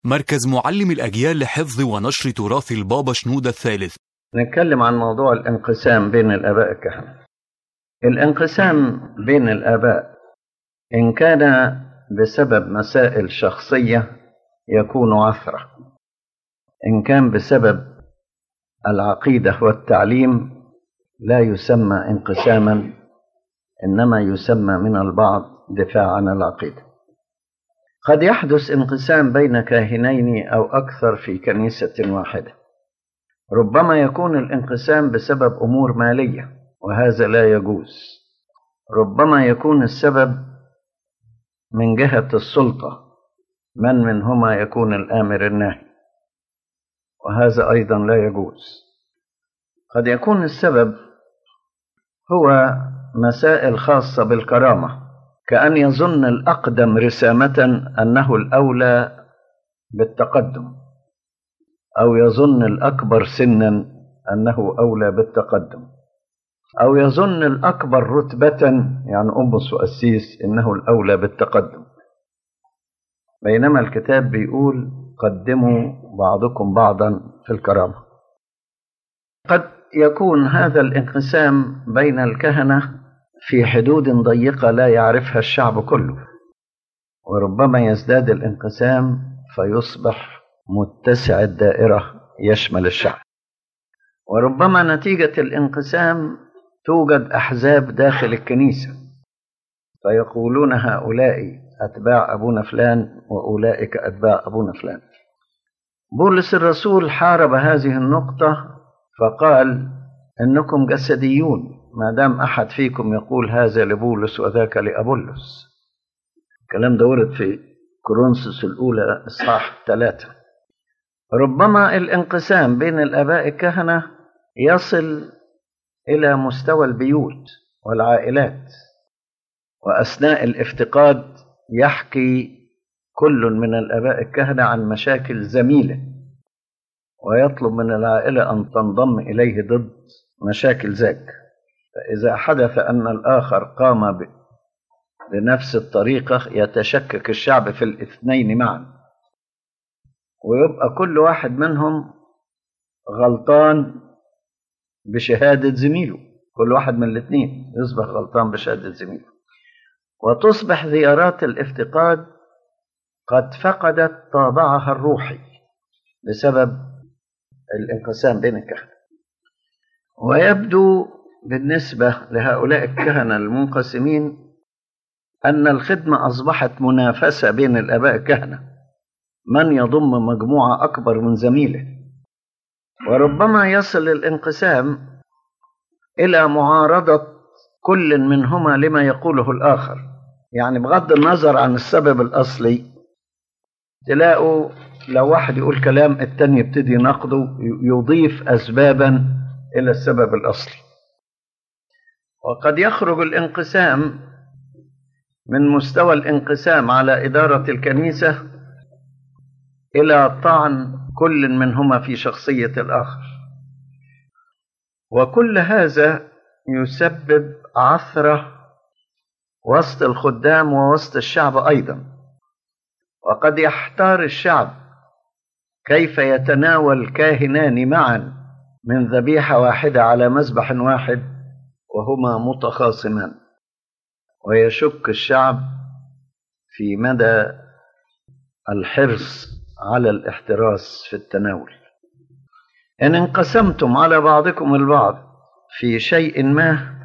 مركز معلم الأجيال لحفظ ونشر تراث البابا شنودة الثالث نتكلم عن موضوع الانقسام بين الآباء الكهنة الانقسام بين الآباء إن كان بسبب مسائل شخصية يكون عثرة إن كان بسبب العقيدة والتعليم لا يسمى انقساما إنما يسمى من البعض دفاع عن العقيدة قد يحدث انقسام بين كاهنين أو أكثر في كنيسة واحدة ربما يكون الانقسام بسبب أمور مالية وهذا لا يجوز ربما يكون السبب من جهة السلطة من منهما يكون الآمر الناهي وهذا أيضا لا يجوز قد يكون السبب هو مسائل خاصة بالكرامة كأن يظن الأقدم رسامة أنه الأولى بالتقدم أو يظن الأكبر سنا أنه أولى بالتقدم أو يظن الأكبر رتبة يعني أمس وأسيس إنه الأولى بالتقدم بينما الكتاب بيقول قدموا بعضكم بعضا في الكرامة قد يكون هذا الانقسام بين الكهنة في حدود ضيقة لا يعرفها الشعب كله وربما يزداد الانقسام فيصبح متسع الدائرة يشمل الشعب وربما نتيجة الانقسام توجد أحزاب داخل الكنيسة فيقولون هؤلاء أتباع أبونا فلان وأولئك أتباع أبونا فلان بولس الرسول حارب هذه النقطة فقال إنكم جسديون ما دام أحد فيكم يقول هذا لبولس وذاك لأبولس الكلام ده ورد في كورنثوس الأولى إصحاح ثلاثة ربما الانقسام بين الآباء الكهنة يصل إلى مستوى البيوت والعائلات وأثناء الافتقاد يحكي كل من الآباء الكهنة عن مشاكل زميله ويطلب من العائلة أن تنضم إليه ضد مشاكل ذاك فإذا حدث أن الآخر قام بنفس الطريقة يتشكك الشعب في الاثنين معا ويبقى كل واحد منهم غلطان بشهادة زميله كل واحد من الاثنين يصبح غلطان بشهادة زميله وتصبح زيارات الافتقاد قد فقدت طابعها الروحي بسبب الانقسام بين الكهنة ويبدو بالنسبة لهؤلاء الكهنة المنقسمين أن الخدمة أصبحت منافسة بين الآباء الكهنة من يضم مجموعة أكبر من زميله وربما يصل الانقسام إلى معارضة كل منهما لما يقوله الآخر يعني بغض النظر عن السبب الأصلي تلاقوا لو واحد يقول كلام التاني يبتدي يناقضه يضيف أسبابا إلى السبب الأصلي وقد يخرج الانقسام من مستوى الانقسام على إدارة الكنيسة إلى طعن كل منهما في شخصية الآخر وكل هذا يسبب عثرة وسط الخدام ووسط الشعب أيضا وقد يحتار الشعب كيف يتناول كاهنان معا من ذبيحة واحدة على مذبح واحد وهما متخاصمان ويشك الشعب في مدى الحرص على الاحتراس في التناول إن انقسمتم على بعضكم البعض في شيء ما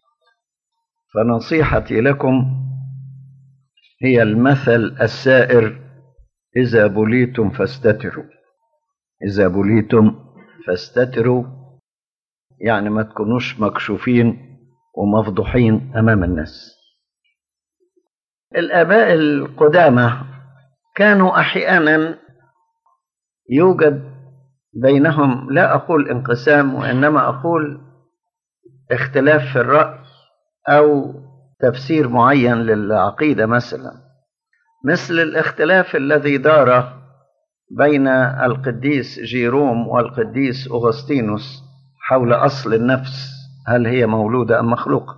فنصيحتي لكم هي المثل السائر إذا بليتم فاستتروا إذا بليتم فاستتروا يعني ما تكونوش مكشوفين ومفضوحين أمام الناس الآباء القدامى كانوا أحيانا يوجد بينهم لا أقول انقسام وإنما أقول اختلاف في الرأي أو تفسير معين للعقيدة مثلا مثل الاختلاف الذي دار بين القديس جيروم والقديس أغسطينوس حول أصل النفس هل هي مولودة أم مخلوقة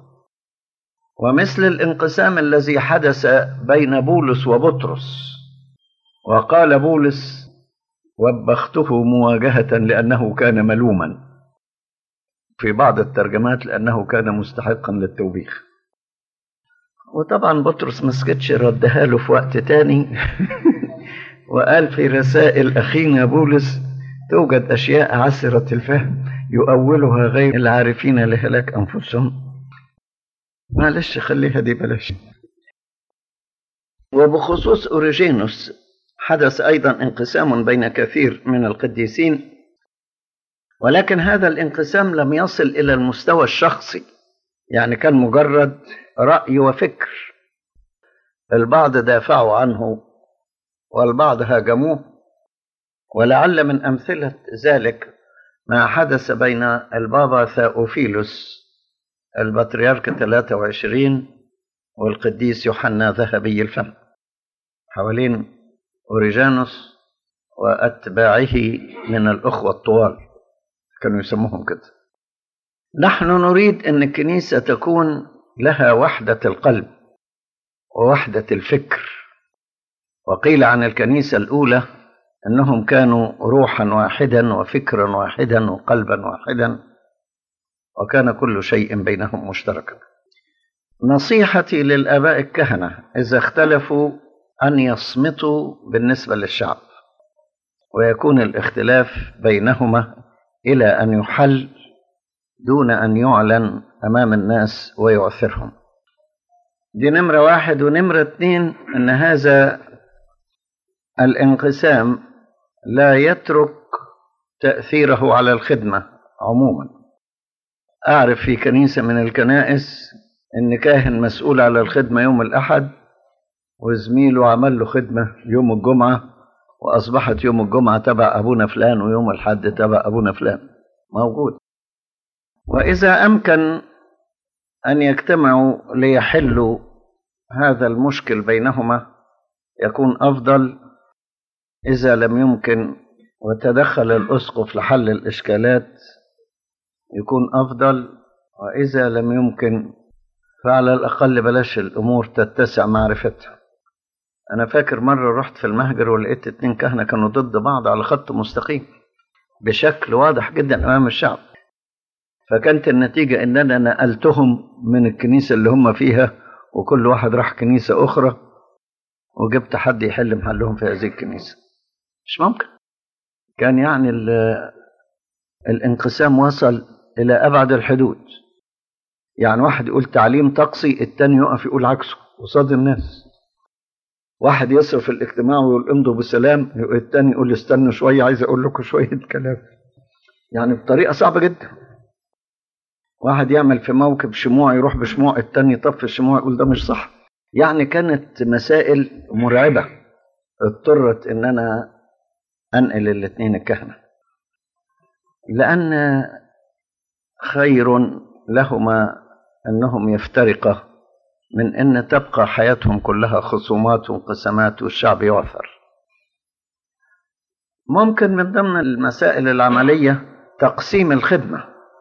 ومثل الانقسام الذي حدث بين بولس وبطرس وقال بولس وبخته مواجهة لأنه كان ملوما في بعض الترجمات لأنه كان مستحقا للتوبيخ وطبعا بطرس ما سكتش ردها له في وقت تاني وقال في رسائل أخينا بولس توجد أشياء عسرة الفهم يؤولها غير العارفين لهلاك أنفسهم معلش خليها دي بلاش وبخصوص أوريجينوس حدث أيضا انقسام بين كثير من القديسين ولكن هذا الانقسام لم يصل إلى المستوى الشخصي يعني كان مجرد رأي وفكر البعض دافعوا عنه والبعض هاجموه ولعل من أمثلة ذلك ما حدث بين البابا ثاوفيلوس البطريرك 23 والقديس يوحنا ذهبي الفم حوالين أوريجانوس وأتباعه من الأخوة الطوال كانوا يسموهم كده نحن نريد أن الكنيسة تكون لها وحدة القلب ووحدة الفكر وقيل عن الكنيسة الأولى أنهم كانوا روحا واحدا وفكرا واحدا وقلبا واحدا وكان كل شيء بينهم مشتركا نصيحتي للآباء الكهنة إذا اختلفوا أن يصمتوا بالنسبة للشعب ويكون الاختلاف بينهما إلى أن يحل دون أن يعلن أمام الناس ويؤثرهم دي نمرة واحد ونمرة اتنين أن هذا الانقسام لا يترك تأثيره على الخدمة عموما أعرف في كنيسة من الكنائس إن كاهن مسؤول على الخدمة يوم الأحد وزميله عمل له خدمة يوم الجمعة وأصبحت يوم الجمعة تبع أبونا فلان ويوم الحد تبع أبونا فلان موجود وإذا أمكن أن يجتمعوا ليحلوا هذا المشكل بينهما يكون أفضل إذا لم يمكن وتدخل الأسقف لحل الإشكالات يكون أفضل وإذا لم يمكن فعلى الأقل بلاش الأمور تتسع معرفتها أنا فاكر مرة رحت في المهجر ولقيت اتنين كهنة كانوا ضد بعض على خط مستقيم بشكل واضح جدا أمام الشعب فكانت النتيجة إن أنا نقلتهم من الكنيسة اللي هم فيها وكل واحد راح كنيسة أخرى وجبت حد يحل محلهم في هذه الكنيسة مش ممكن كان يعني الانقسام وصل إلى أبعد الحدود يعني واحد يقول تعليم طقسي التاني يقف يقول عكسه قصاد الناس واحد يصرف الاجتماع ويقول امضوا بسلام التاني يقول استنوا شوية عايز أقول لكم شوية كلام يعني بطريقة صعبة جدا واحد يعمل في موكب شموع يروح بشموع التاني يطفي الشموع يقول ده مش صح يعني كانت مسائل مرعبة اضطرت ان انا انقل الاثنين الكهنة لان خير لهما انهم يفترقا من ان تبقى حياتهم كلها خصومات وانقسامات والشعب يعثر ممكن من ضمن المسائل العملية تقسيم الخدمه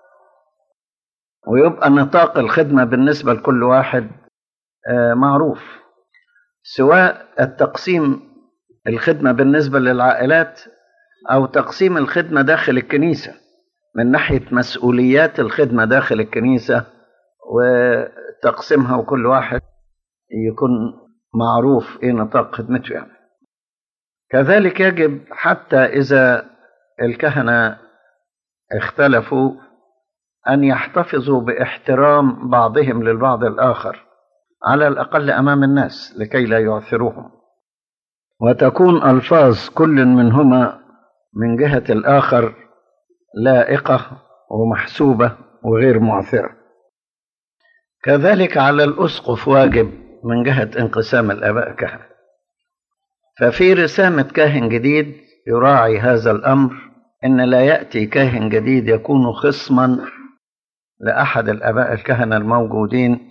ويبقى نطاق الخدمة بالنسبة لكل واحد معروف سواء التقسيم الخدمة بالنسبة للعائلات أو تقسيم الخدمة داخل الكنيسة من ناحية مسؤوليات الخدمة داخل الكنيسة وتقسيمها وكل واحد يكون معروف إيه نطاق خدمته يعني كذلك يجب حتى إذا الكهنة اختلفوا أن يحتفظوا باحترام بعضهم للبعض الآخر على الأقل أمام الناس لكي لا يعثروهم وتكون ألفاظ كل منهما من جهة الآخر لائقة ومحسوبة وغير معثرة كذلك على الأسقف واجب من جهة انقسام الآباء كهنة ففي رسامة كاهن جديد يراعي هذا الأمر إن لا يأتي كاهن جديد يكون خصما لأحد الآباء الكهنة الموجودين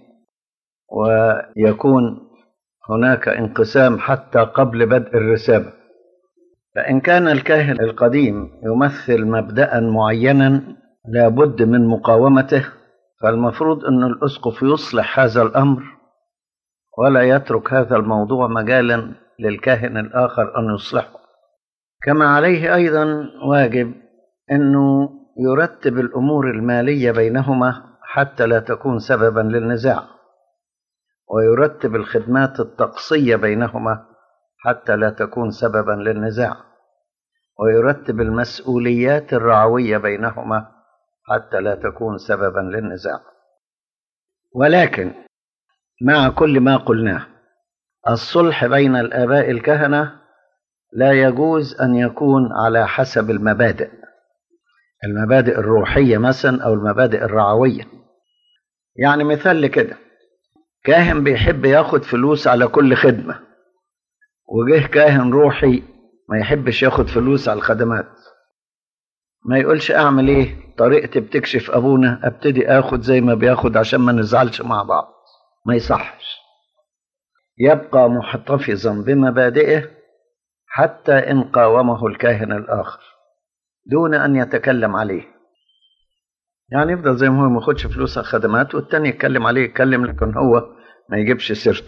ويكون هناك انقسام حتى قبل بدء الرسالة فإن كان الكاهن القديم يمثل مبدأ معينا لابد من مقاومته فالمفروض أن الأسقف يصلح هذا الأمر ولا يترك هذا الموضوع مجالا للكاهن الآخر أن يصلحه كما عليه أيضا واجب أنه يرتب الأمور المالية بينهما حتى لا تكون سببا للنزاع ويرتب الخدمات الطقسية بينهما حتى لا تكون سببا للنزاع ويرتب المسؤوليات الرعوية بينهما حتى لا تكون سببا للنزاع ولكن مع كل ما قلناه الصلح بين الآباء الكهنة لا يجوز أن يكون على حسب المبادئ المبادئ الروحية مثلا أو المبادئ الرعوية يعني مثال لكده كاهن بيحب ياخد فلوس على كل خدمة وجه كاهن روحي ما يحبش ياخد فلوس على الخدمات ما يقولش اعمل ايه طريقتي بتكشف ابونا ابتدي اخد زي ما بياخد عشان ما نزعلش مع بعض ما يصحش يبقى محتفظا بمبادئه حتى ان قاومه الكاهن الاخر دون ان يتكلم عليه يعني يفضل زي ما هو ما ياخدش فلوس على الخدمات والتاني يتكلم عليه يتكلم لكن هو ما يجيبش سيرته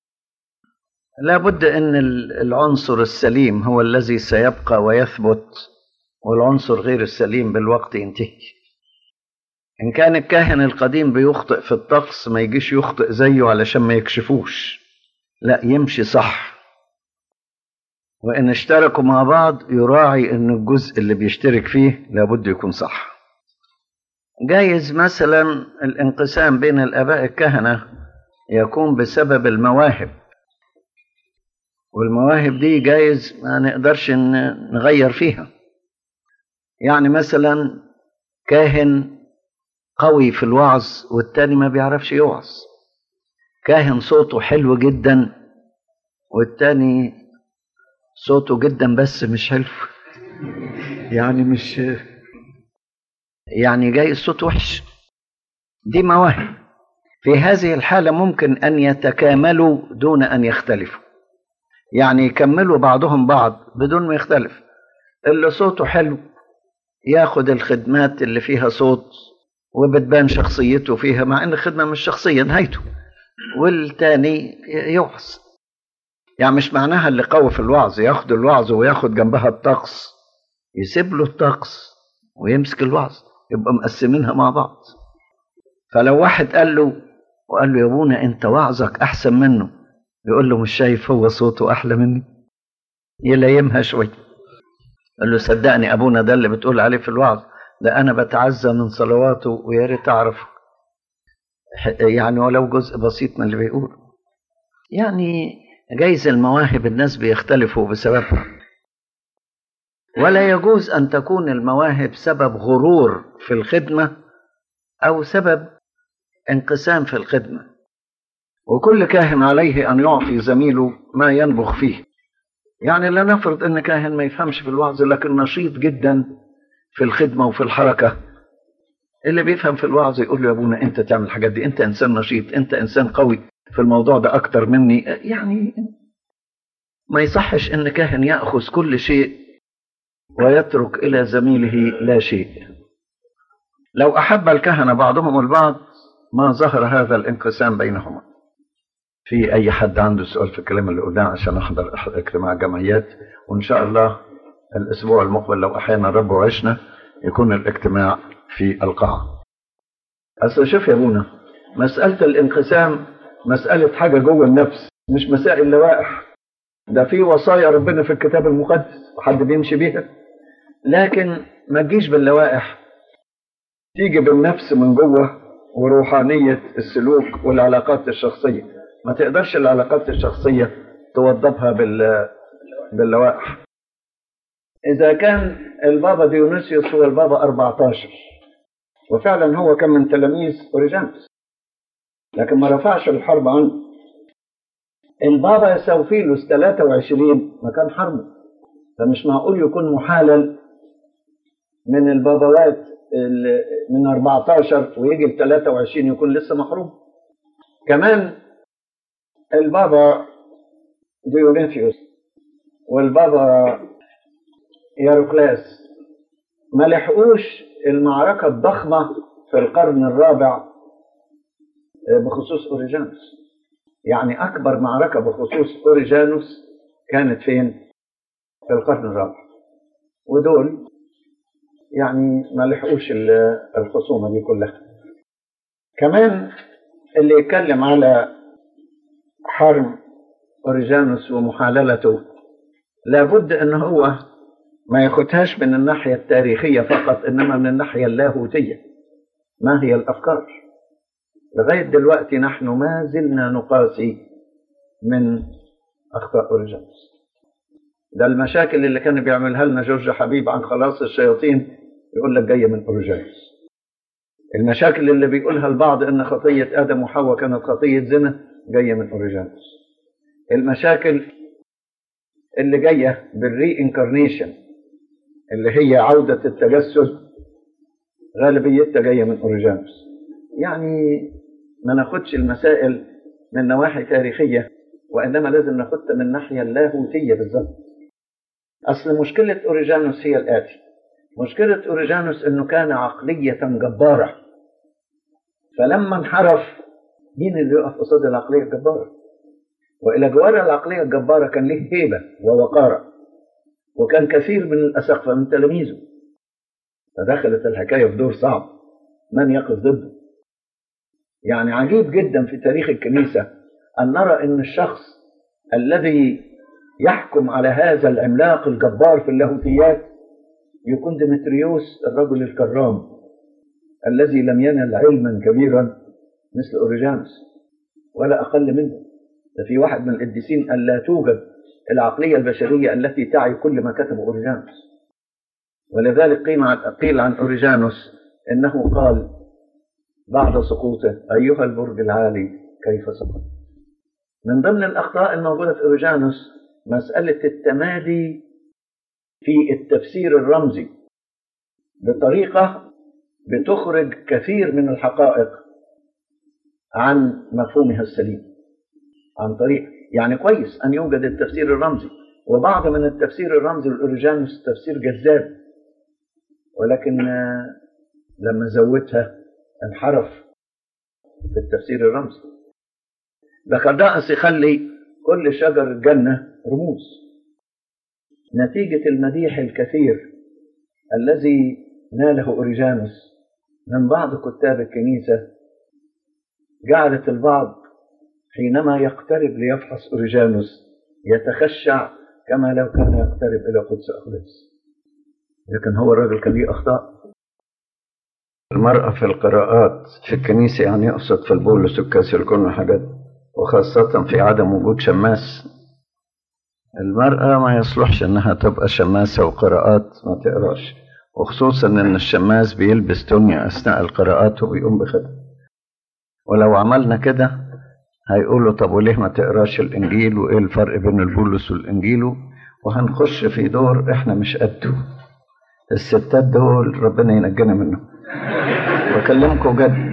لابد ان العنصر السليم هو الذي سيبقى ويثبت والعنصر غير السليم بالوقت ينتهي ان كان الكاهن القديم بيخطئ في الطقس ما يجيش يخطئ زيه علشان ما يكشفوش لا يمشي صح وان اشتركوا مع بعض يراعي ان الجزء اللي بيشترك فيه لابد يكون صح جايز مثلا الانقسام بين الاباء الكهنه يكون بسبب المواهب والمواهب دي جايز ما نقدرش نغير فيها يعني مثلا كاهن قوي في الوعظ والتاني ما بيعرفش يوعظ كاهن صوته حلو جدا والتاني صوته جدا بس مش حلو يعني مش يعني جاي الصوت وحش دي مواهب في هذه الحالة ممكن أن يتكاملوا دون أن يختلفوا يعني يكملوا بعضهم بعض بدون ما يختلف اللي صوته حلو ياخد الخدمات اللي فيها صوت وبتبان شخصيته فيها مع ان الخدمه مش شخصيه نهايته والتاني يوعظ يعني مش معناها اللي قوي في الوعظ ياخد الوعظ وياخد جنبها الطقس يسيب له الطقس ويمسك الوعظ يبقى مقسمينها مع بعض فلو واحد قال له وقال له يا ابونا انت وعظك احسن منه يقول له مش شايف هو صوته احلى مني يلايمها شويه قال له صدقني ابونا ده اللي بتقول عليه في الوعظ ده انا بتعزى من صلواته ويا ريت اعرف يعني ولو جزء بسيط من اللي بيقوله يعني جايز المواهب الناس بيختلفوا بسببها ولا يجوز ان تكون المواهب سبب غرور في الخدمه او سبب انقسام في الخدمه وكل كاهن عليه ان يعطي زميله ما ينبغ فيه يعني لا نفرض ان كاهن ما يفهمش في الوعظ لكن نشيط جدا في الخدمه وفي الحركه اللي بيفهم في الوعظ يقول له يا ابونا انت تعمل الحاجات دي انت انسان نشيط انت انسان قوي في الموضوع ده اكتر مني يعني ما يصحش ان كاهن ياخذ كل شيء ويترك الى زميله لا شيء لو احب الكهنه بعضهم البعض ما ظهر هذا الانقسام بينهما في اي حد عنده سؤال في الكلام اللي قلناه عشان احضر اجتماع جمعيات وان شاء الله الاسبوع المقبل لو احيانا الرب وعشنا يكون الاجتماع في القاعه اصل شوف يا ابونا مساله الانقسام مساله حاجه جوه النفس مش مسائل لوائح ده في وصايا ربنا في الكتاب المقدس وحد بيمشي بيها لكن ما تجيش باللوائح تيجي بالنفس من جوه وروحانيه السلوك والعلاقات الشخصيه ما تقدرش العلاقات الشخصية توظفها بال باللوائح إذا كان البابا ديونيسيوس هو البابا 14 وفعلا هو كان من تلاميذ أوريجانوس لكن ما رفعش الحرب عنه البابا سوفيلوس 23 ما كان حربه فمش معقول يكون محالل من البابوات من 14 ويجي ل 23 يكون لسه محروم كمان البابا ديونيسيوس والبابا ياروكلاس ما لحقوش المعركة الضخمة في القرن الرابع بخصوص أوريجانوس يعني أكبر معركة بخصوص أوريجانوس كانت فين؟ في القرن الرابع ودول يعني ما لحقوش الخصومة دي كلها كمان اللي يتكلم على حرم أوريجانوس ومحاللته لابد ان هو ما ياخدهاش من الناحية التاريخية فقط انما من الناحية اللاهوتية ما هي الافكار لغاية دلوقتي نحن ما زلنا نقاسي من اخطاء أوريجانوس ده المشاكل اللي كان بيعملها لنا جورج حبيب عن خلاص الشياطين يقول لك جايه من اوريجانوس المشاكل اللي بيقولها البعض ان خطيه ادم وحواء كانت خطيه زنا جايه من اوريجانوس المشاكل اللي جايه بالري انكارنيشن اللي هي عوده التجسد غالبيتها جايه من اوريجانوس يعني ما ناخدش المسائل من نواحي تاريخيه وانما لازم ناخدها من الناحيه اللاهوتيه بالظبط اصل مشكله اوريجانوس هي الاتي مشكلة أوريجانوس أنه كان عقلية جبارة فلما انحرف مين اللي يقف قصاد العقلية الجبارة وإلى جوار العقلية الجبارة كان له هيبة ووقارة وكان كثير من الأسقفة من تلاميذه فدخلت الحكاية في دور صعب من يقف ضده يعني عجيب جدا في تاريخ الكنيسة أن نرى أن الشخص الذي يحكم على هذا العملاق الجبار في اللاهوتيات يكون ديمتريوس الرجل الكرام الذي لم ينل علما كبيرا مثل اوريجانوس ولا اقل منه ده في واحد من القديسين قال لا توجد العقليه البشريه التي تعي كل ما كتبه اوريجانوس ولذلك قيل عن قيل عن اوريجانوس انه قال بعد سقوطه ايها البرج العالي كيف سقط من ضمن الاخطاء الموجوده في اوريجانوس مساله التمادي في التفسير الرمزي بطريقة بتخرج كثير من الحقائق عن مفهومها السليم عن طريق يعني كويس أن يوجد التفسير الرمزي وبعض من التفسير الرمزي للأوريجانوس تفسير جذاب ولكن لما زودها انحرف في التفسير الرمزي بقداس يخلي كل شجر الجنة رموز نتيجة المديح الكثير الذي ناله أوريجانوس من بعض كتاب الكنيسة جعلت البعض حينما يقترب ليفحص أوريجانوس يتخشع كما لو كان يقترب إلى قدس أقدس لكن هو الراجل كان ليه أخطاء المرأة في القراءات في الكنيسة يعني يقصد في البولس والكاسيلكون وحاجات وخاصة في عدم وجود شماس المرأة ما يصلحش إنها تبقى شماسة وقراءات ما تقراش وخصوصا إن الشماس بيلبس تونيا أثناء القراءات وبيقوم بخدمة ولو عملنا كده هيقولوا طب وليه ما تقراش الإنجيل وإيه الفرق بين البولس والإنجيل وهنخش في دور إحنا مش قده الستات دول ربنا ينجينا منهم بكلمكم جد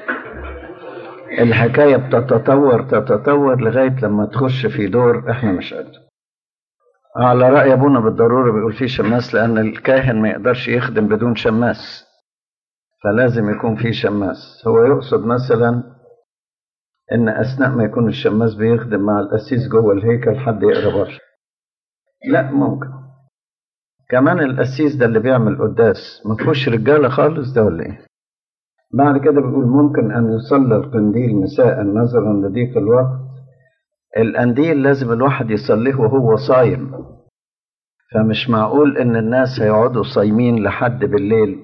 الحكاية بتتطور تتطور لغاية لما تخش في دور احنا مش قده على رأي أبونا بالضرورة بيقول فيه شماس لأن الكاهن ما يقدرش يخدم بدون شماس فلازم يكون فيه شماس هو يقصد مثلا إن أثناء ما يكون الشماس بيخدم مع القسيس جوه الهيكل حد يقرا بره لا ممكن كمان القسيس ده اللي بيعمل قداس ما فيهوش رجاله خالص ده ولا ايه بعد كده بيقول ممكن ان يصلى القنديل مساء نظرا لضيق الوقت القنديل لازم الواحد يصليه وهو صايم فمش معقول ان الناس هيقعدوا صايمين لحد بالليل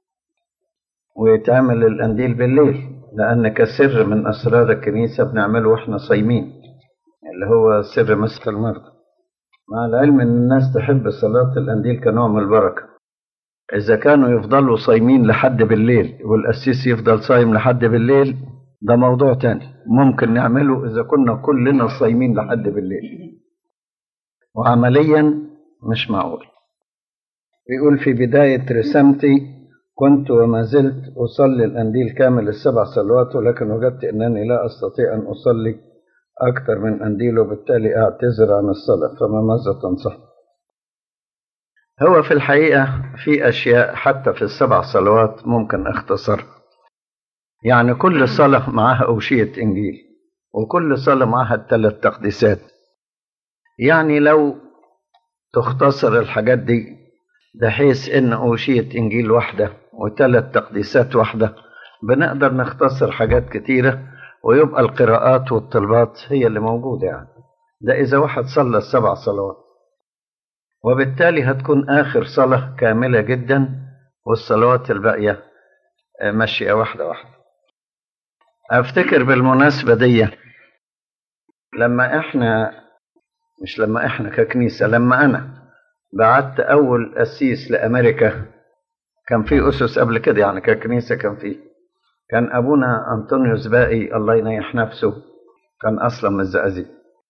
ويتعمل القنديل بالليل لان كسر من اسرار الكنيسه بنعمله واحنا صايمين اللي هو سر مسح المرضى مع العلم ان الناس تحب صلاه القنديل كنوع من البركه إذا كانوا يفضلوا صايمين لحد بالليل والقسيس يفضل صايم لحد بالليل ده موضوع تاني ممكن نعمله إذا كنا كلنا صايمين لحد بالليل وعمليا مش معقول بيقول في بداية رسامتي كنت وما زلت أصلي الأنديل كامل السبع صلوات ولكن وجدت أنني لا أستطيع أن أصلي أكثر من أنديل وبالتالي أعتذر عن الصلاة فما ماذا تنصح؟ هو في الحقيقة في أشياء حتى في السبع صلوات ممكن اختصرها يعني كل صلاة معها أوشية إنجيل وكل صلاة معها الثلاث تقديسات يعني لو تختصر الحاجات دي بحيث ان اوشية انجيل واحدة وثلاث تقديسات واحدة بنقدر نختصر حاجات كتيرة ويبقى القراءات والطلبات هي اللي موجودة يعني ده إذا واحد صلى السبع صلوات وبالتالي هتكون آخر صلاة كاملة جدا والصلوات الباقية ماشية واحدة واحدة أفتكر بالمناسبة دي لما إحنا مش لما إحنا ككنيسة لما أنا بعت أول أسيس لأمريكا كان في أسس قبل كده يعني ككنيسة كان في كان أبونا أنطونيوس باقي الله ينيح نفسه كان أصلا من الزقازيق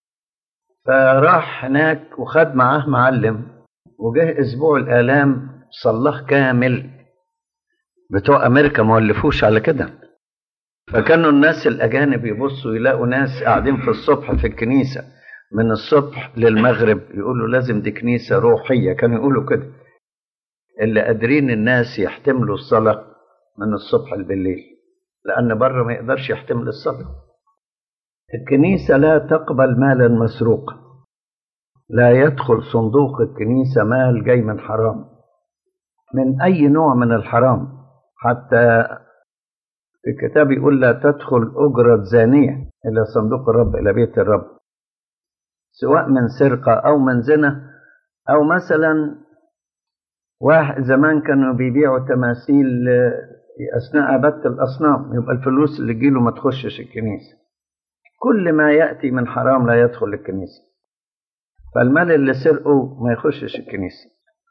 فراح هناك وخد معاه معلم وجه أسبوع الآلام صلاه كامل بتوع أمريكا ما ولفوش على كده فكانوا الناس الأجانب يبصوا يلاقوا ناس قاعدين في الصبح في الكنيسة من الصبح للمغرب يقولوا لازم دي كنيسة روحية كانوا يقولوا كده اللي قادرين الناس يحتملوا الصلاة من الصبح بالليل لأن بره ما يقدرش يحتمل الصلاة الكنيسة لا تقبل مالا مسروقا لا يدخل صندوق الكنيسة مال جاي من حرام من أي نوع من الحرام حتى في الكتاب يقول لا تدخل أجرة زانية إلى صندوق الرب إلى بيت الرب سواء من سرقة أو من زنا أو مثلا واحد زمان كانوا بيبيعوا تماثيل أثناء عبادة الأصنام يبقى الفلوس اللي تجيله ما تخشش الكنيسة كل ما يأتي من حرام لا يدخل الكنيسة فالمال اللي سرقه ما يخشش الكنيسة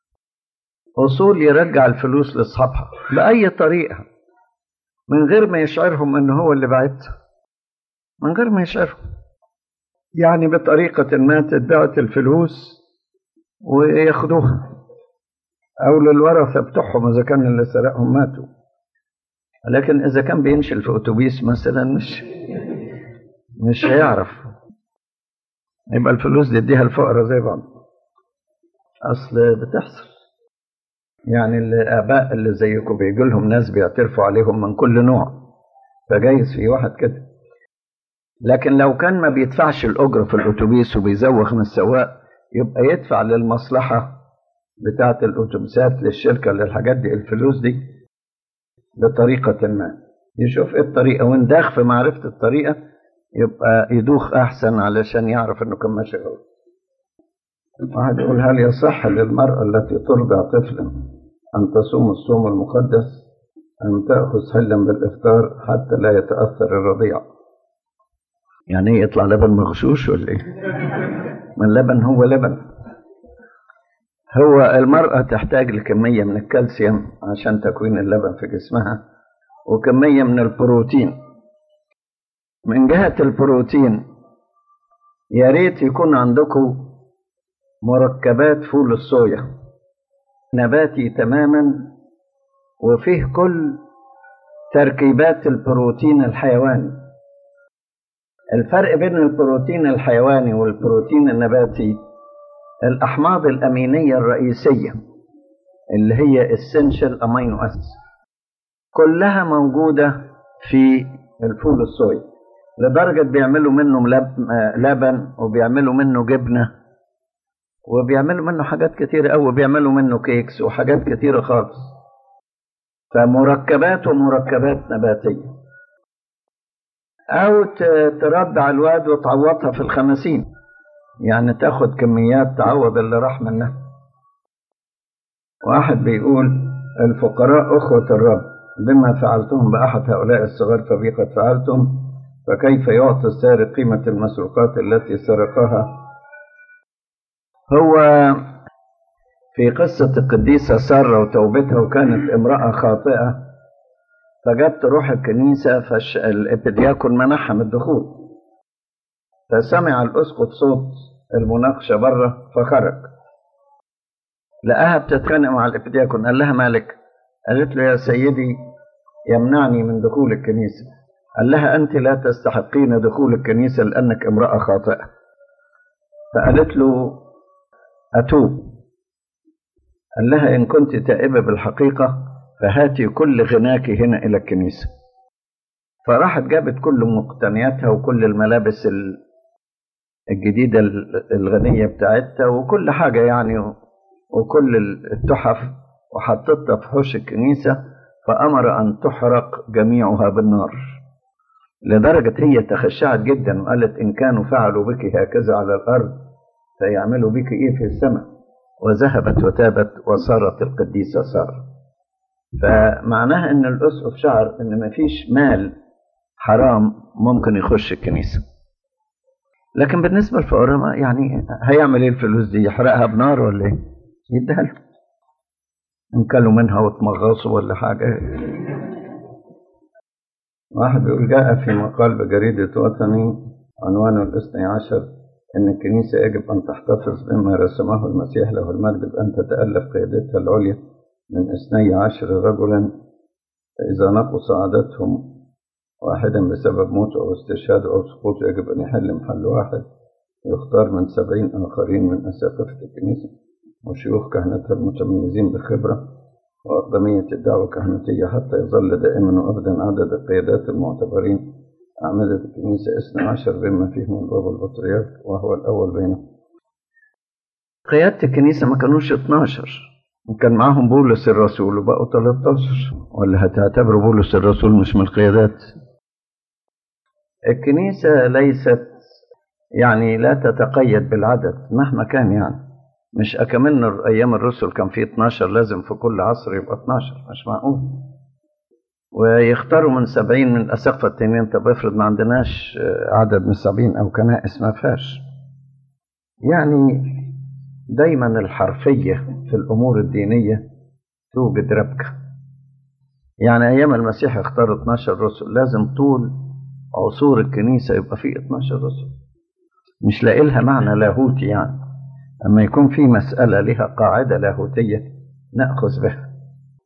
أصول يرجع الفلوس لأصحابها بأي طريقة من غير ما يشعرهم إن هو اللي بعتها من غير ما يشعرهم يعني بطريقة ما تتبعت الفلوس وياخدوها أو للورثة بتوعهم إذا كان اللي سرقهم ماتوا لكن إذا كان بينشل في أتوبيس مثلا مش مش هيعرف يبقى الفلوس دي يديها الفقراء زي بعض أصل بتحصل يعني الآباء اللي زيكم بيجي لهم ناس بيعترفوا عليهم من كل نوع فجايز في واحد كده لكن لو كان ما بيدفعش الأجرة في الأتوبيس وبيزوغ من السواق يبقى يدفع للمصلحة بتاعة الأتوبيسات للشركة للحاجات دي الفلوس دي بطريقة ما يشوف ايه الطريقة وان داخ في معرفة الطريقة يبقى يدوخ أحسن علشان يعرف إنه كان ماشي غلط. واحد يقول هل يصح للمرأة التي ترضع طفلا أن تصوم الصوم المقدس أم تأخذ حلا بالإفطار حتى لا يتأثر الرضيع؟ يعني ايه يطلع لبن مغشوش ولا ايه؟ ما اللبن هو لبن. هو المرأة تحتاج لكمية من الكالسيوم عشان تكوين اللبن في جسمها وكمية من البروتين من جهة البروتين يا ريت يكون عندكم مركبات فول الصويا نباتي تماما وفيه كل تركيبات البروتين الحيواني الفرق بين البروتين الحيواني والبروتين النباتي الأحماض الأمينية الرئيسية اللي هي essential amino acids كلها موجودة في الفول الصويا لدرجة بيعملوا منه لبن وبيعملوا منه جبنة وبيعملوا منه حاجات كتيرة أوي بيعملوا منه كيكس وحاجات كتيرة خالص فمركبات ومركبات نباتية أو ترضع الواد وتعوضها في الخمسين يعني تاخد كميات تعوض اللي راح منها واحد بيقول الفقراء أخوة الرب بما فعلتم بأحد هؤلاء الصغار فبي قد فعلتم فكيف يعطي السارق قيمة المسروقات التي سرقها هو في قصة القديسة سارة وتوبتها وكانت امرأة خاطئة فجت تروح الكنيسة فالإبدياكون منحها من الدخول فسمع الأسقط صوت المناقشة بره فخرج لقاها بتتخانق مع الإبدياكون قال لها مالك قالت له يا سيدي يمنعني من دخول الكنيسة قال لها أنت لا تستحقين دخول الكنيسة لأنك امرأة خاطئة فقالت له أتوب قال لها إن كنت تائبة بالحقيقة فهاتي كل غناك هنا إلى الكنيسة فراحت جابت كل مقتنياتها وكل الملابس الجديدة الغنية بتاعتها وكل حاجة يعني وكل التحف وحطتها في حوش الكنيسة فأمر أن تحرق جميعها بالنار لدرجة هي تخشعت جدا وقالت إن كانوا فعلوا بك هكذا على الأرض فيعملوا بك إيه في السماء وذهبت وتابت وصارت القديسة سارة فمعناها إن الأسقف شعر إن مفيش مال حرام ممكن يخش الكنيسة لكن بالنسبة للفقراء يعني هيعمل إيه الفلوس دي يحرقها بنار ولا إيه؟ يديها لهم إن كلوا منها وتمغصوا ولا حاجة واحد بيقول جاء في مقال بجريدة وطني عنوانه الاثني عشر إن الكنيسة يجب أن تحتفظ بما رسمه المسيح له المجد بأن تتألف قيادتها العليا من اثني عشر رجلا فإذا نقص عددهم واحدا بسبب موته أو استشهاده أو سقوطه يجب أن يحل محل واحد يختار من سبعين آخرين من أساقفة الكنيسة وشيوخ كهنتها المتميزين بخبرة وأقدمية الدعوة الكهنوتية حتى يظل دائما وأبدا عدد القيادات المعتبرين أعمدة الكنيسة اثنى عشر بما فيهم البابا البطريرك وهو الأول بينهم قيادة الكنيسة ما كانوش 12 وكان معاهم بولس الرسول وبقوا 13 ولا هتعتبروا بولس الرسول مش من القيادات الكنيسة ليست يعني لا تتقيد بالعدد مهما كان يعني مش أكمن أيام الرسل كان في 12 لازم في كل عصر يبقى 12 مش معقول ويختاروا من 70 من الأساقفة التانيين طب افرض ما عندناش عدد من 70 أو كنائس ما فيهاش يعني دايما الحرفية في الأمور الدينية توجد ربكة يعني أيام المسيح اختار 12 رسل لازم طول عصور الكنيسة يبقى فيه 12 رسل مش لاقي لها معنى لاهوتي يعني أما يكون في مسألة لها قاعدة لاهوتية نأخذ بها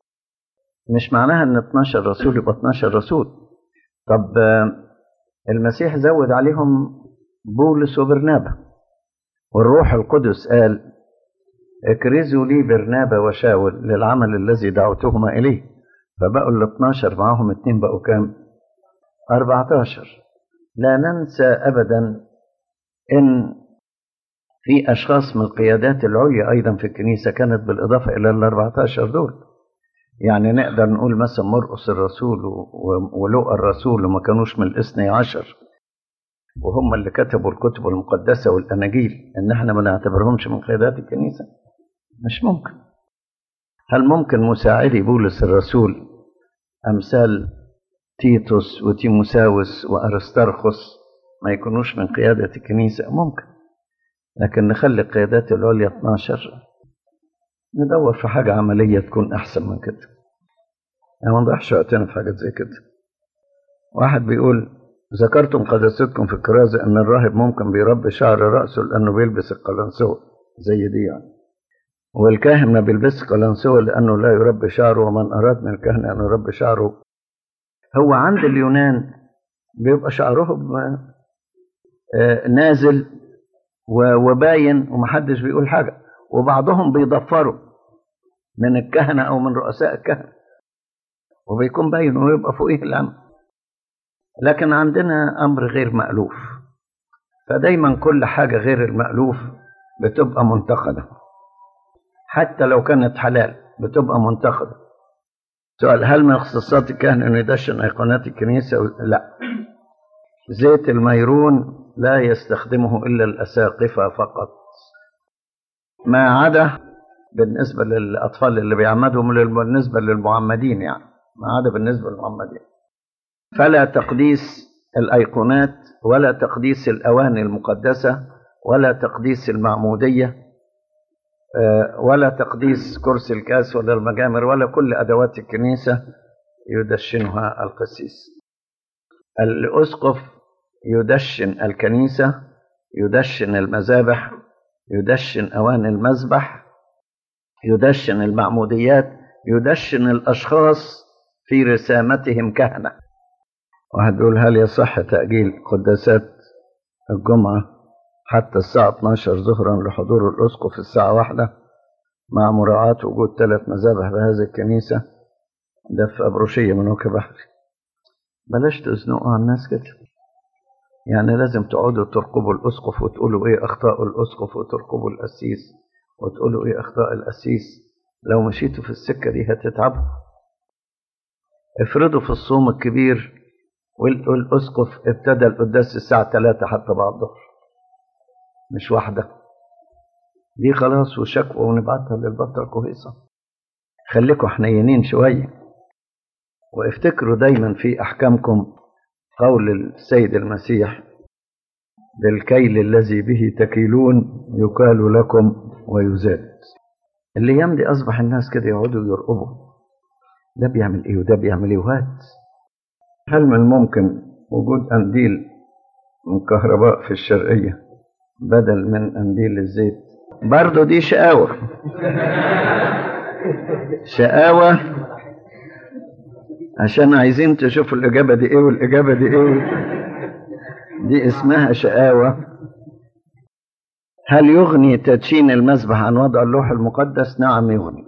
مش معناها أن 12 رسول يبقى 12 رسول طب المسيح زود عليهم بولس وبرنابا والروح القدس قال اكرزوا لي برنابا وشاول للعمل الذي دعوتهما إليه فبقوا ال 12 معاهم اتنين بقوا كام؟ 14 لا ننسى أبدا إن في أشخاص من القيادات العليا أيضا في الكنيسة كانت بالإضافة إلى ال 14 دول يعني نقدر نقول مثلا مرقس الرسول ولوقا الرسول وما كانوش من الاثني عشر وهم اللي كتبوا الكتب المقدسة والأناجيل إن احنا ما نعتبرهمش من قيادات الكنيسة مش ممكن هل ممكن مساعدي بولس الرسول أمثال تيتوس وتيموساوس وأرسترخس ما يكونوش من قيادة الكنيسة ممكن لكن نخلي القيادات العليا 12 ندور في حاجة عملية تكون أحسن من كده يعني ما نضيعش وقتنا في حاجات زي كده واحد بيقول ذكرتم قداستكم في الكرازة أن الراهب ممكن بيربي شعر رأسه لأنه بيلبس القلنسوة زي دي يعني والكاهن ما بيلبسش قلنسوة لأنه لا يربي شعره ومن أراد من الكهنة أن يربي شعره هو عند اليونان بيبقى شعرهم نازل وباين ومحدش بيقول حاجة وبعضهم بيضفروا من الكهنة أو من رؤساء الكهنة وبيكون باين ويبقى فوقيه الأمر لكن عندنا أمر غير مألوف فدايما كل حاجة غير المألوف بتبقى منتقدة حتى لو كانت حلال بتبقى منتقدة سؤال هل من اختصاصات الكهنة أن يدشن أيقونات الكنيسة؟ لا زيت الميرون لا يستخدمه إلا الأساقفة فقط ما عدا بالنسبة للأطفال اللي بيعمدهم بالنسبة للمعمدين يعني ما عدا بالنسبة للمعمدين فلا تقديس الأيقونات ولا تقديس الأواني المقدسة ولا تقديس المعمودية ولا تقديس كرسي الكاس ولا المجامر ولا كل أدوات الكنيسة يدشنها القسيس الأسقف يدشن الكنيسة يدشن المذابح يدشن أواني المذبح يدشن المعموديات يدشن الأشخاص في رسامتهم كهنة واحد بيقول هل يصح تأجيل قداسات الجمعة حتى الساعة 12 ظهرا لحضور الأسقف الساعة واحدة مع مراعاة وجود ثلاث مذابح بهذه الكنيسة ده في أبروشية من وكا بحري بلاش تزنقوا على الناس كده يعني لازم تقعدوا ترقبوا الأسقف وتقولوا إيه أخطاء الأسقف وترقبوا القسيس وتقولوا إيه أخطاء القسيس لو مشيتوا في السكة دي هتتعبوا افرضوا في الصوم الكبير والأسقف ابتدى القداس الساعة 3 حتى بعد الظهر مش واحدة دي خلاص وشكوى ونبعتها للبطة الكويسة خليكم حنينين شوية وافتكروا دايما في أحكامكم قول السيد المسيح بالكيل الذي به تكيلون يكال لكم ويزاد الايام دي اصبح الناس كده يقعدوا يرقبوا ده بيعمل ايه وده بيعمل ايه وهات هل من الممكن وجود قنديل من كهرباء في الشرقية بدل من قنديل الزيت برضه دي شقاوة شقاوة عشان عايزين تشوفوا الإجابة دي إيه والإجابة دي إيه دي اسمها شقاوة هل يغني تدشين المذبح عن وضع اللوح المقدس؟ نعم يغني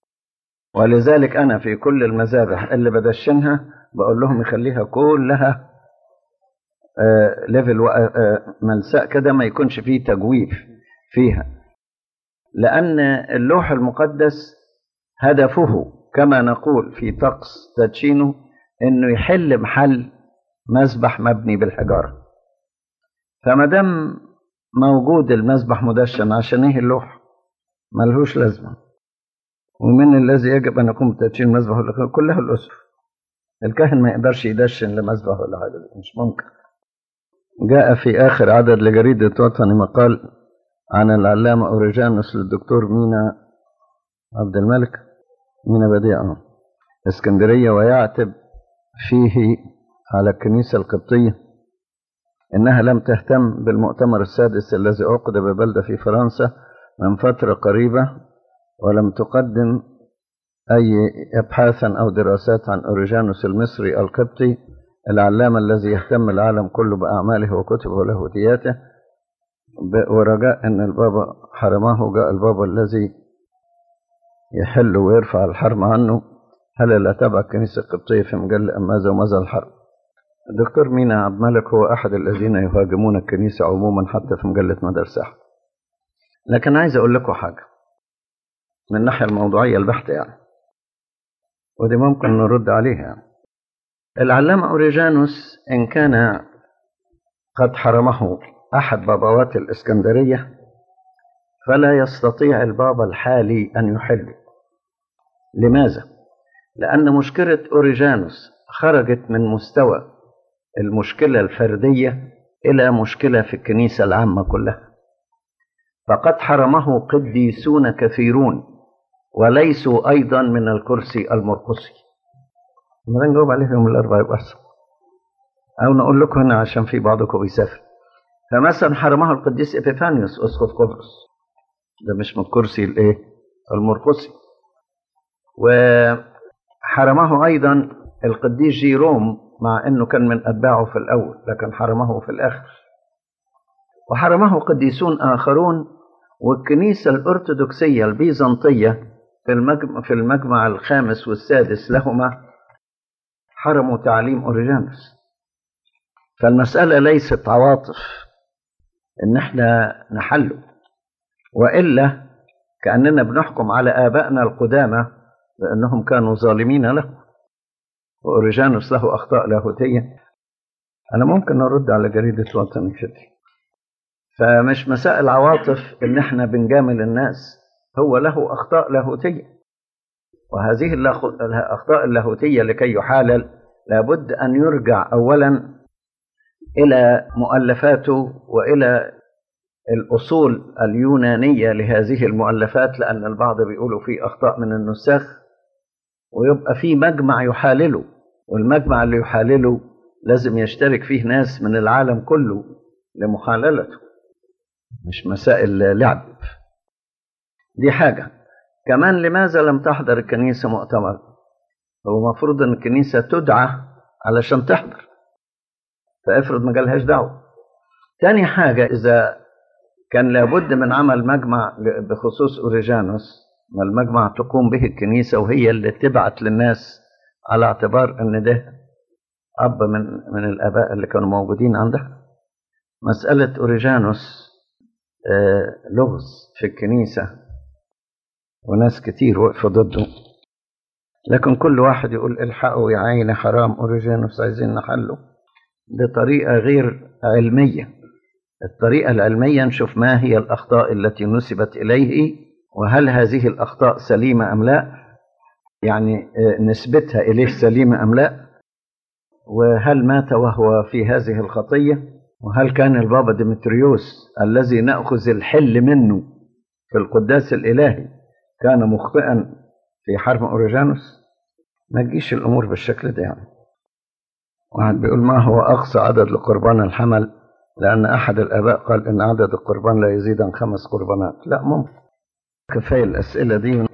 ولذلك أنا في كل المذابح اللي بدشنها بقول لهم يخليها كلها آه ليفل آه ملساء كده ما يكونش فيه تجويف فيها لأن اللوح المقدس هدفه كما نقول في طقس تدشينه انه يحل محل مذبح مبني بالحجاره فما دام موجود المذبح مدشن عشان ايه اللوح ملهوش لازمه ومن الذي يجب ان يكون بتدشين المذبح كلها الاسر الكاهن ما يقدرش يدشن لمذبح ولا حاجه مش ممكن جاء في اخر عدد لجريده وطني مقال عن العلامه اوريجانوس للدكتور مينا عبد الملك من بديعة اسكندرية ويعتب فيه على الكنيسة القبطية إنها لم تهتم بالمؤتمر السادس الذي عقد ببلدة في فرنسا من فترة قريبة ولم تقدم أي أبحاثا أو دراسات عن أوريجانوس المصري القبطي العلامة الذي يهتم العالم كله بأعماله وكتبه ولاهوتياته ورجاء أن البابا حرمه جاء البابا الذي يحل ويرفع الحرم عنه هل لا تبع الكنيسة القبطية في مجال ماذا وماذا الحرب الدكتور مينا عبد الملك هو أحد الذين يهاجمون الكنيسة عموما حتى في مجلة مدرسة لكن عايز أقول لكم حاجة من الناحية الموضوعية البحتة يعني ودي ممكن نرد عليها يعني. العلامة أوريجانوس إن كان قد حرمه أحد بابوات الإسكندرية فلا يستطيع البابا الحالي أن يحله لماذا؟ لأن مشكلة أوريجانوس خرجت من مستوى المشكلة الفردية إلى مشكلة في الكنيسة العامة كلها فقد حرمه قديسون كثيرون وليسوا أيضا من الكرسي المرقصي ما نجاوب عليه يوم الأربعاء بس أو نقول لكم هنا عشان في بعضكم بيسافر فمثلا حرمه القديس إبيفانيوس أسقف قبرص ده مش من الكرسي الايه المرقصي وحرمه ايضا القديس جيروم مع انه كان من اتباعه في الاول لكن حرمه في الاخر وحرمه قديسون اخرون والكنيسه الارثوذكسيه البيزنطيه في المجمع, في المجمع الخامس والسادس لهما حرموا تعليم اوريجانوس فالمساله ليست عواطف ان احنا نحله والا كاننا بنحكم على ابائنا القدامى بانهم كانوا ظالمين له واوريجانوس له اخطاء لاهوتيه انا ممكن ارد على جريده وطني كده فمش مسائل عواطف ان احنا بنجامل الناس هو له اخطاء لاهوتيه وهذه الاخطاء اللاهوتيه لكي يحالل لابد ان يرجع اولا الى مؤلفاته والى الأصول اليونانية لهذه المؤلفات لأن البعض بيقولوا في أخطاء من النساخ ويبقى في مجمع يحالله والمجمع اللي يحالله لازم يشترك فيه ناس من العالم كله لمحاللته مش مسائل لعب دي حاجة كمان لماذا لم تحضر الكنيسة مؤتمر هو المفروض أن الكنيسة تدعى علشان تحضر فافرض ما جالهاش دعوة تاني حاجة إذا كان لابد من عمل مجمع بخصوص أوريجانوس ما المجمع تقوم به الكنيسة وهي اللي تبعت للناس على اعتبار أن ده أب من من الآباء اللي كانوا موجودين عندها مسألة أوريجانوس آه، لغز في الكنيسة وناس كتير وقفوا ضده لكن كل واحد يقول الحقوا يا عيني حرام أوريجانوس عايزين نحله بطريقة غير علمية الطريقة العلمية نشوف ما هي الأخطاء التي نسبت إليه وهل هذه الأخطاء سليمة أم لا يعني آه، نسبتها إليه سليمة أم لا وهل مات وهو في هذه الخطية وهل كان البابا ديمتريوس الذي نأخذ الحل منه في القداس الإلهي كان مخطئا في حرب أوريجانوس ما تجيش الأمور بالشكل ده يعني واحد بيقول ما هو أقصى عدد لقربان الحمل لأن أحد الآباء قال إن عدد القربان لا يزيد عن خمس قربانات لا ممكن كفاية الأسئلة دي